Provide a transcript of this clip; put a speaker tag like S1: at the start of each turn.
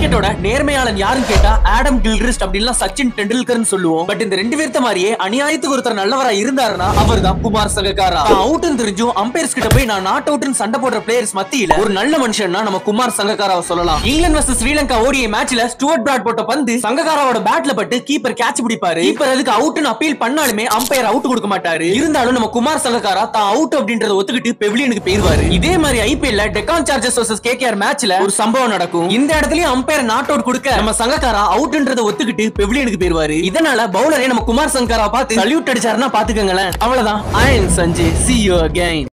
S1: கிரிக்கெட்டோட நேர்மையாளன் யாருன்னு கேட்டா Adam Gilchrist அப்படின்லாம் சச்சின் டெண்டுல்கர்னு சொல்லுவோம் பட் இந்த ரெண்டு பேர்த்த மாதிரியே அநியாயத்துக்கு ஒருத்தர் நல்லவரா இருந்தாருன்னா அவர் தான் குமார் சங்கக்காரா அவுட்னு தெரிஞ்சும் அம்பையர்ஸ் கிட்ட போய் நான் நாட் அவுட்னு சண்டை போடுற பிளேயர்ஸ் மத்தியில ஒரு நல்ல மனுஷன்னா நம்ம குமார் சங்கக்காராவை சொல்லலாம் இங்கிலாந்து வர்சஸ் ஸ்ரீலங்கா ஓடிய மேட்ச்ல ஸ்டுவர்ட் பிராட் போட்ட பந்து சங்கக்காராவோட பேட்ல பட்டு கீப்பர் கேட்ச் பிடிப்பாரு கீப்பர் அதுக்கு அவுட்னு அப்பீல் பண்ணாலுமே அம்பையர் அவுட் கொடுக்க மாட்டாரு இருந்தாலும் நம்ம குமார் சங்கக்காரா தான் அவுட் அப்படின்றத ஒத்துக்கிட்டு பெவிலியனுக்கு போயிருவாரு இதே மாதிரி ஐபிஎல்ல டெக்கான் சார்ஜர்ஸ் வர்சஸ் கேகேஆர் மேட்ச்ல ஒரு சம்பவம் நடக்கும் இந்த இடத்துலயும் அம்பையர் நாட் அவுட் கொடுக்க நம்ம சங்கக்காரா அவுட்ன்றத ஒத்துக்கிட்டு பெவிலியனுக்கு போயிருவாரு இதனால பவுலரே நம்ம குமார் சங்கக்காரா பார்த்து சல்யூட் அடிச்சாருன்னா பாத்துக்கங்களேன் அவ்வளவுதான் I Sanjay see you again